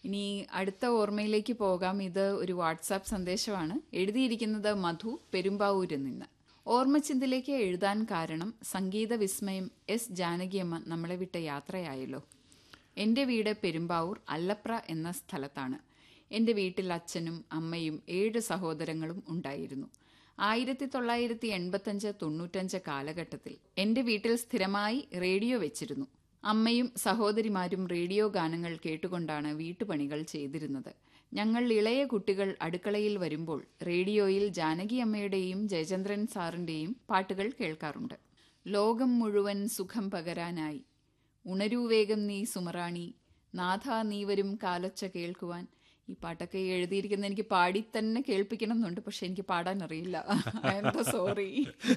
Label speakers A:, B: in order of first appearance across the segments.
A: ഇനി അടുത്ത ഓർമ്മയിലേക്ക് പോകാം ഇത് ഒരു വാട്സാപ്പ് സന്ദേശമാണ് എഴുതിയിരിക്കുന്നത് മധു പെരുമ്പാവൂരിൽ നിന്ന് ഓർമ്മച്ചിന്തിലേക്ക് എഴുതാൻ കാരണം സംഗീത വിസ്മയം എസ് ജാനകിയമ്മ നമ്മളെ വിട്ട യാത്രയായല്ലോ എൻ്റെ വീട് പെരുമ്പാവൂർ അല്ലപ്ര എന്ന സ്ഥലത്താണ് എൻ്റെ വീട്ടിൽ അച്ഛനും അമ്മയും ഏഴ് സഹോദരങ്ങളും ഉണ്ടായിരുന്നു ആയിരത്തി തൊള്ളായിരത്തി എൺപത്തഞ്ച് തൊണ്ണൂറ്റഞ്ച് കാലഘട്ടത്തിൽ എൻ്റെ വീട്ടിൽ സ്ഥിരമായി റേഡിയോ വെച്ചിരുന്നു അമ്മയും സഹോദരിമാരും റേഡിയോ ഗാനങ്ങൾ കേട്ടുകൊണ്ടാണ് വീട്ടുപണികൾ ചെയ്തിരുന്നത് ഞങ്ങൾ ഇളയ കുട്ടികൾ അടുക്കളയിൽ വരുമ്പോൾ റേഡിയോയിൽ ജാനകി അമ്മയുടെയും ജയചന്ദ്രൻ സാറിന്റെയും പാട്ടുകൾ കേൾക്കാറുണ്ട് ലോകം മുഴുവൻ സുഖം പകരാനായി ഉണരൂ വേഗം നീ സുമറാണി നാഥ നീ വരും കാലൊച്ച കേൾക്കുവാൻ ഈ പാട്ടൊക്കെ എഴുതിയിരിക്കുന്ന എനിക്ക് പാടി തന്നെ കേൾപ്പിക്കണം എന്നുണ്ട് പക്ഷെ എനിക്ക് പാടാൻ അറിയില്ല എന്താ സോറി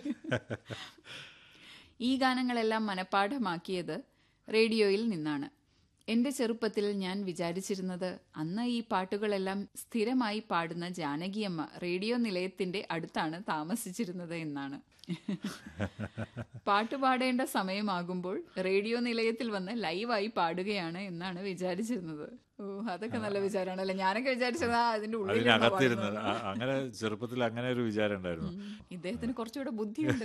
A: ഈ ഗാനങ്ങളെല്ലാം മനഃപ്പാഠമാക്കിയത് റേഡിയോയിൽ നിന്നാണ് എൻ്റെ ചെറുപ്പത്തിൽ ഞാൻ വിചാരിച്ചിരുന്നത് അന്ന് ഈ പാട്ടുകളെല്ലാം സ്ഥിരമായി പാടുന്ന ജാനകിയമ്മ റേഡിയോ നിലയത്തിന്റെ അടുത്താണ് താമസിച്ചിരുന്നത് എന്നാണ് പാട്ട് പാടേണ്ട സമയമാകുമ്പോൾ റേഡിയോ നിലയത്തിൽ വന്ന് ലൈവായി പാടുകയാണ് എന്നാണ് വിചാരിച്ചിരുന്നത് ഓ അതൊക്കെ നല്ല വിചാരമാണല്ലേ ഞാനൊക്കെ വിചാരിച്ചത് ആ, അതിന്റെ ഉള്ളിൽ
B: അതിനകത്തിരുന്നത് അ- അങ്ങനെ ചെറുപ്പത്തിൽ അങ്ങനെ ഒരു വിചാരം ഉണ്ടായിരുന്നു
A: ഇദ്ദേഹത്തിന് കുറച്ചുകൂടെ ബുദ്ധിയുണ്ട്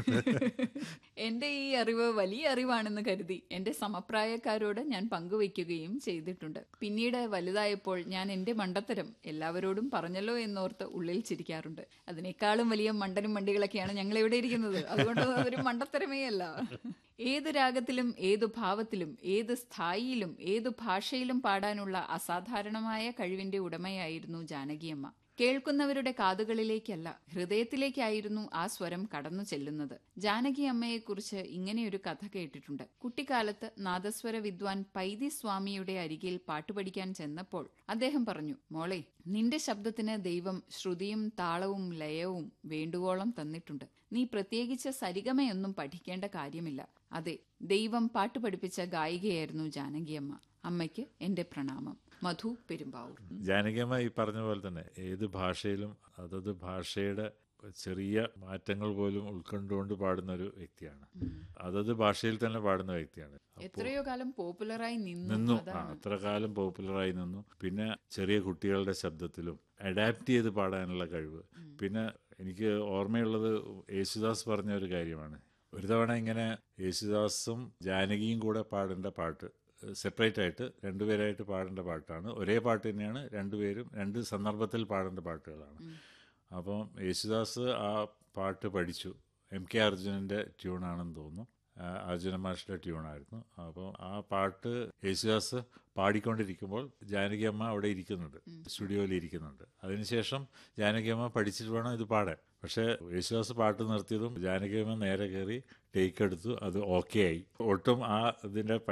A: എന്റെ ഈ അറിവ് വലിയ അറിവാണെന്ന് കരുതി എന്റെ സമപ്രായക്കാരോട് ഞാൻ പങ്കുവയ്ക്കുകയും ചെയ്തിട്ടുണ്ട് പിന്നീട് വലുതായപ്പോൾ ഞാൻ എന്റെ മണ്ടത്തരം എല്ലാവരോടും പറഞ്ഞല്ലോ എന്നോർത്ത് ഉള്ളിൽ ചിരിക്കാറുണ്ട് അതിനേക്കാളും വലിയ മണ്ടനും മണ്ടികളൊക്കെയാണ് ഞങ്ങൾ ഇവിടെ ഇരിക്കുന്നത് അതുകൊണ്ട് അതൊരു മണ്ടത്തരമേ അല്ല ഏത് രാഗത്തിലും ഏതു ഭാവത്തിലും ഏത് സ്ഥായിയിലും ഏതു ഭാഷയിലും പാടാനുള്ള അസാധാരണമായ കഴിവിന്റെ ഉടമയായിരുന്നു ജാനകിയമ്മ കേൾക്കുന്നവരുടെ കാതുകളിലേക്കല്ല ഹൃദയത്തിലേക്കായിരുന്നു ആ സ്വരം കടന്നു ചെല്ലുന്നത് ജാനകി അമ്മയെക്കുറിച്ച് ഇങ്ങനെയൊരു കഥ കേട്ടിട്ടുണ്ട് കുട്ടിക്കാലത്ത് നാദസ്വര വിദ്വാൻ പൈതി സ്വാമിയുടെ അരികിൽ പാട്ട് പഠിക്കാൻ ചെന്നപ്പോൾ അദ്ദേഹം പറഞ്ഞു മോളെ നിന്റെ ശബ്ദത്തിന് ദൈവം ശ്രുതിയും താളവും ലയവും വേണ്ടുവോളം തന്നിട്ടുണ്ട് നീ പ്രത്യേകിച്ച് സരിഗമയൊന്നും പഠിക്കേണ്ട കാര്യമില്ല അതെ ദൈവം പാട്ട് പഠിപ്പിച്ച ഗായികയായിരുന്നു ജാനകിയമ്മ അമ്മയ്ക്ക് എന്റെ പ്രണാമം മധു പെരുമ്പാവൂർ
B: ജാനകിയമ്മ ഈ പറഞ്ഞ പോലെ തന്നെ ഏത് ഭാഷയിലും അതത് ഭാഷയുടെ ചെറിയ മാറ്റങ്ങൾ പോലും ഉൾക്കൊണ്ടുകൊണ്ട് പാടുന്ന ഒരു വ്യക്തിയാണ് അതത് ഭാഷയിൽ തന്നെ പാടുന്ന വ്യക്തിയാണ്
A: എത്രയോ കാലം പോപ്പുലറായി നിന്നു
B: നിന്നു ആ,
A: അതാണ്
B: അത്ര കാലം പോപ്പുലറായി നിന്നു പിന്നെ ചെറിയ കുട്ടികളുടെ ശബ്ദത്തിലും അഡാപ്റ്റ് ചെയ്ത് പാടാനുള്ള കഴിവ് പിന്നെ എനിക്ക് ഓർമ്മയുള്ളത് യേശുദാസ് പറഞ്ഞ ഒരു കാര്യമാണ് ഒരു തവണ ഇങ്ങനെ യേശുദാസും ജാനകിയും കൂടെ പാടേണ്ട പാട്ട് സെപ്പറേറ്റ് ആയിട്ട് രണ്ടുപേരായിട്ട് പാടേണ്ട പാട്ടാണ് ഒരേ പാട്ട് തന്നെയാണ് രണ്ടുപേരും രണ്ട് സന്ദർഭത്തിൽ പാടേണ്ട പാട്ടുകളാണ് അപ്പം യേശുദാസ് ആ പാട്ട് പഠിച്ചു എം കെ അർജുനൻ്റെ ട്യൂണാണെന്ന് തോന്നുന്നു ആ, അർജുന മാഷിൻ്റെ ട്യൂണായിരുന്നു അപ്പോൾ ആ പാട്ട് യേശുദാസ് പാടിക്കൊണ്ടിരിക്കുമ്പോൾ ജാനകിയമ്മ അവിടെ ഇരിക്കുന്നുണ്ട് സ്റ്റുഡിയോയിൽ ഇരിക്കുന്നുണ്ട് അതിനുശേഷം ജാനകിയമ്മ പഠിച്ചിട്ട് വേണം ഇത് പാടാൻ പക്ഷേ യേശുദാസ് പാട്ട് നിർത്തിയതും ജാനകിയമ്മ നേരെ കയറി ടേക്ക് എടുത്തു അത് ഓക്കെ ആയി ഒട്ടും ആ ഇതിൻ്റെ